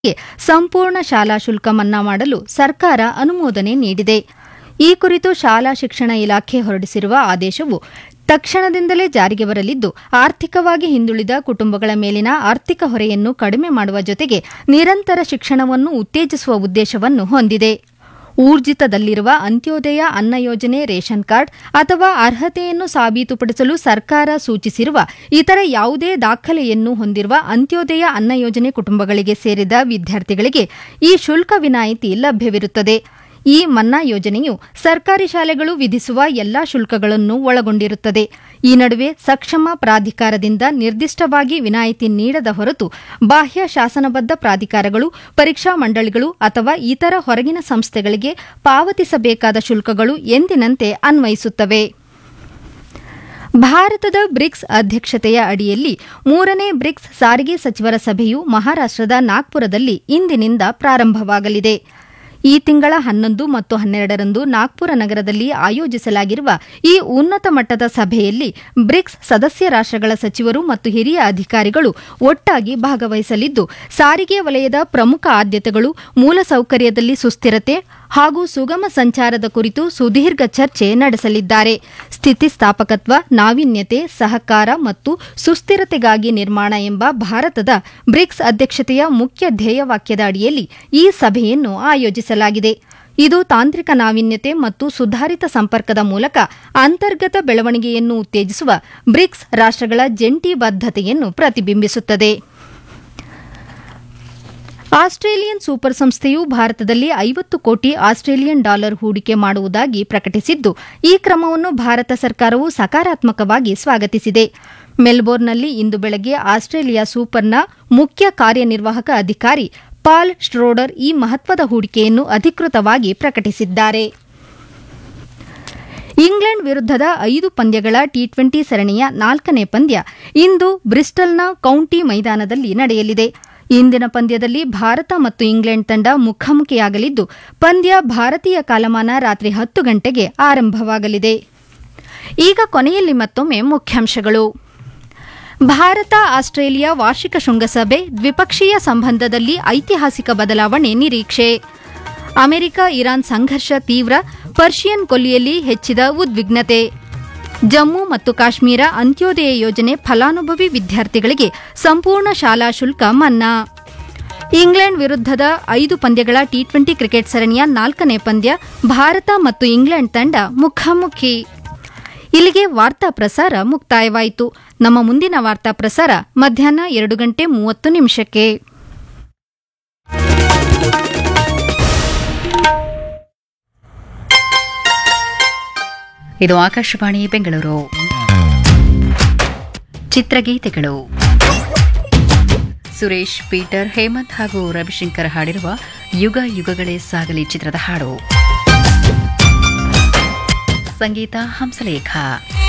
ಸಂಪೂರ್ಣ ಶಾಲಾ ಶುಲ್ಕ ಮನ್ನಾ ಮಾಡಲು ಸರ್ಕಾರ ಅನುಮೋದನೆ ನೀಡಿದೆ ಈ ಕುರಿತು ಶಾಲಾ ಶಿಕ್ಷಣ ಇಲಾಖೆ ಹೊರಡಿಸಿರುವ ಆದೇಶವು ತಕ್ಷಣದಿಂದಲೇ ಜಾರಿಗೆ ಬರಲಿದ್ದು ಆರ್ಥಿಕವಾಗಿ ಹಿಂದುಳಿದ ಕುಟುಂಬಗಳ ಮೇಲಿನ ಆರ್ಥಿಕ ಹೊರೆಯನ್ನು ಕಡಿಮೆ ಮಾಡುವ ಜೊತೆಗೆ ನಿರಂತರ ಶಿಕ್ಷಣವನ್ನು ಉತ್ತೇಜಿಸುವ ಉದ್ದೇಶವನ್ನು ಹೊಂದಿದೆ ಊರ್ಜಿತದಲ್ಲಿರುವ ಅಂತ್ಯೋದಯ ಅನ್ನ ಯೋಜನೆ ರೇಷನ್ ಕಾರ್ಡ್ ಅಥವಾ ಅರ್ಹತೆಯನ್ನು ಸಾಬೀತುಪಡಿಸಲು ಸರ್ಕಾರ ಸೂಚಿಸಿರುವ ಇತರ ಯಾವುದೇ ದಾಖಲೆಯನ್ನು ಹೊಂದಿರುವ ಅಂತ್ಯೋದಯ ಅನ್ನ ಯೋಜನೆ ಕುಟುಂಬಗಳಿಗೆ ಸೇರಿದ ವಿದ್ಯಾರ್ಥಿಗಳಿಗೆ ಈ ಶುಲ್ಕ ವಿನಾಯಿತಿ ಲಭ್ಯವಿರುತ್ತದೆ ಈ ಮನ್ನಾ ಯೋಜನೆಯು ಸರ್ಕಾರಿ ಶಾಲೆಗಳು ವಿಧಿಸುವ ಎಲ್ಲಾ ಶುಲ್ಕಗಳನ್ನು ಒಳಗೊಂಡಿರುತ್ತದೆ ಈ ನಡುವೆ ಸಕ್ಷಮ ಪ್ರಾಧಿಕಾರದಿಂದ ನಿರ್ದಿಷ್ಟವಾಗಿ ವಿನಾಯಿತಿ ನೀಡದ ಹೊರತು ಬಾಹ್ಯ ಶಾಸನಬದ್ಧ ಪ್ರಾಧಿಕಾರಗಳು ಪರೀಕ್ಷಾ ಮಂಡಳಿಗಳು ಅಥವಾ ಇತರ ಹೊರಗಿನ ಸಂಸ್ಥೆಗಳಿಗೆ ಪಾವತಿಸಬೇಕಾದ ಶುಲ್ಕಗಳು ಎಂದಿನಂತೆ ಅನ್ವಯಿಸುತ್ತವೆ ಭಾರತದ ಬ್ರಿಕ್ಸ್ ಅಧ್ಯಕ್ಷತೆಯ ಅಡಿಯಲ್ಲಿ ಮೂರನೇ ಬ್ರಿಕ್ಸ್ ಸಾರಿಗೆ ಸಚಿವರ ಸಭೆಯು ಮಹಾರಾಷ್ಟದ ನಾಗ್ಪುರದಲ್ಲಿ ಇಂದಿನಿಂದ ಪ್ರಾರಂಭವಾಗಲಿದೆ ಈ ತಿಂಗಳ ಹನ್ನೊಂದು ಮತ್ತು ಹನ್ನೆರಡರಂದು ನಾಗ್ಪುರ ನಗರದಲ್ಲಿ ಆಯೋಜಿಸಲಾಗಿರುವ ಈ ಉನ್ನತ ಮಟ್ಟದ ಸಭೆಯಲ್ಲಿ ಬ್ರಿಕ್ಸ್ ಸದಸ್ಯ ರಾಷ್ಟಗಳ ಸಚಿವರು ಮತ್ತು ಹಿರಿಯ ಅಧಿಕಾರಿಗಳು ಒಟ್ಟಾಗಿ ಭಾಗವಹಿಸಲಿದ್ದು ಸಾರಿಗೆ ವಲಯದ ಪ್ರಮುಖ ಆದ್ಯತೆಗಳು ಮೂಲಸೌಕರ್ಯದಲ್ಲಿ ಸುಸ್ಥಿರತೆ ಹಾಗೂ ಸುಗಮ ಸಂಚಾರದ ಕುರಿತು ಸುದೀರ್ಘ ಚರ್ಚೆ ನಡೆಸಲಿದ್ದಾರೆ ಸ್ಥಿತಿಸ್ಥಾಪಕತ್ವ ನಾವೀನ್ಯತೆ ಸಹಕಾರ ಮತ್ತು ಸುಸ್ಥಿರತೆಗಾಗಿ ನಿರ್ಮಾಣ ಎಂಬ ಭಾರತದ ಬ್ರಿಕ್ಸ್ ಅಧ್ಯಕ್ಷತೆಯ ಮುಖ್ಯ ಧ್ಯೇಯವಾಕ್ಯದ ಅಡಿಯಲ್ಲಿ ಈ ಸಭೆಯನ್ನು ಆಯೋಜಿಸಲಾಗಿದೆ ಇದು ತಾಂತ್ರಿಕ ನಾವೀನ್ಯತೆ ಮತ್ತು ಸುಧಾರಿತ ಸಂಪರ್ಕದ ಮೂಲಕ ಅಂತರ್ಗತ ಬೆಳವಣಿಗೆಯನ್ನು ಉತ್ತೇಜಿಸುವ ಬ್ರಿಕ್ಸ್ ರಾಷ್ಟಗಳ ಜಂಟಿ ಬದ್ಧತೆಯನ್ನು ಪ್ರತಿಬಿಂಬಿಸುತ್ತದೆ ಆಸ್ಟ್ರೇಲಿಯನ್ ಸೂಪರ್ ಸಂಸ್ಥೆಯು ಭಾರತದಲ್ಲಿ ಐವತ್ತು ಕೋಟಿ ಆಸ್ಟ್ರೇಲಿಯನ್ ಡಾಲರ್ ಹೂಡಿಕೆ ಮಾಡುವುದಾಗಿ ಪ್ರಕಟಿಸಿದ್ದು ಈ ಕ್ರಮವನ್ನು ಭಾರತ ಸರ್ಕಾರವು ಸಕಾರಾತ್ಮಕವಾಗಿ ಸ್ವಾಗತಿಸಿದೆ ಮೆಲ್ಬೋರ್ನ್ನಲ್ಲಿ ಇಂದು ಬೆಳಗ್ಗೆ ಆಸ್ಟ್ರೇಲಿಯಾ ಸೂಪರ್ನ ಮುಖ್ಯ ಕಾರ್ಯನಿರ್ವಾಹಕ ಅಧಿಕಾರಿ ಪಾಲ್ ಸ್ಟ್ರೋಡರ್ ಈ ಮಹತ್ವದ ಹೂಡಿಕೆಯನ್ನು ಅಧಿಕೃತವಾಗಿ ಪ್ರಕಟಿಸಿದ್ದಾರೆ ಇಂಗ್ಲೆಂಡ್ ವಿರುದ್ಧದ ಐದು ಪಂದ್ಯಗಳ ಟಿ ಟ್ವೆಂಟಿ ಸರಣಿಯ ನಾಲ್ಕನೇ ಪಂದ್ಯ ಇಂದು ಬ್ರಿಸ್ಟಲ್ನ ಕೌಂಟಿ ಮೈದಾನದಲ್ಲಿ ನಡೆಯಲಿದೆ ಇಂದಿನ ಪಂದ್ಯದಲ್ಲಿ ಭಾರತ ಮತ್ತು ಇಂಗ್ಲೆಂಡ್ ತಂಡ ಮುಖಾಮುಖಿಯಾಗಲಿದ್ದು ಪಂದ್ಯ ಭಾರತೀಯ ಕಾಲಮಾನ ರಾತ್ರಿ ಹತ್ತು ಗಂಟೆಗೆ ಆರಂಭವಾಗಲಿದೆ ಈಗ ಕೊನೆಯಲ್ಲಿ ಮತ್ತೊಮ್ಮೆ ಮುಖ್ಯಾಂಶಗಳು ಭಾರತ ಆಸ್ಟ್ರೇಲಿಯಾ ವಾರ್ಷಿಕ ಶೃಂಗಸಭೆ ದ್ವಿಪಕ್ಷೀಯ ಸಂಬಂಧದಲ್ಲಿ ಐತಿಹಾಸಿಕ ಬದಲಾವಣೆ ನಿರೀಕ್ಷೆ ಅಮೆರಿಕ ಇರಾನ್ ಸಂಘರ್ಷ ತೀವ್ರ ಪರ್ಷಿಯನ್ ಕೊಲ್ಲಿಯಲ್ಲಿ ಹೆಚ್ಚಿದ ಉದ್ವಿಗ್ನತೆ ಜಮ್ಮು ಮತ್ತು ಕಾಶ್ಮೀರ ಅಂತ್ಯೋದಯ ಯೋಜನೆ ಫಲಾನುಭವಿ ವಿದ್ಯಾರ್ಥಿಗಳಿಗೆ ಸಂಪೂರ್ಣ ಶಾಲಾ ಶುಲ್ಕ ಮನ್ನಾ ಇಂಗ್ಲೆಂಡ್ ವಿರುದ್ಧದ ಐದು ಪಂದ್ಯಗಳ ಟಿ ಟ್ವೆಂಟಿ ಕ್ರಿಕೆಟ್ ಸರಣಿಯ ನಾಲ್ಕನೇ ಪಂದ್ಯ ಭಾರತ ಮತ್ತು ಇಂಗ್ಲೆಂಡ್ ತಂಡ ಮುಖಾಮುಖಿ ಇಲ್ಲಿಗೆ ವಾರ್ತಾ ಪ್ರಸಾರ ಮುಕ್ತಾಯವಾಯಿತು ನಮ್ಮ ಮುಂದಿನ ವಾರ್ತಾ ಪ್ರಸಾರ ಮಧ್ಯಾಹ್ನ ಎರಡು ಗಂಟೆ ಮೂವತ್ತು ನಿಮಿಷಕ್ಕೆ ಇದು ಆಕಾಶವಾಣಿ ಬೆಂಗಳೂರು ಚಿತ್ರಗೀತೆಗಳು ಸುರೇಶ್ ಪೀಟರ್ ಹೇಮಂತ್ ಹಾಗೂ ರವಿಶಂಕರ್ ಹಾಡಿರುವ ಯುಗ ಯುಗಗಳೇ ಸಾಗಲಿ ಚಿತ್ರದ ಹಾಡು ಸಂಗೀತ ಹಂಸಲೇಖ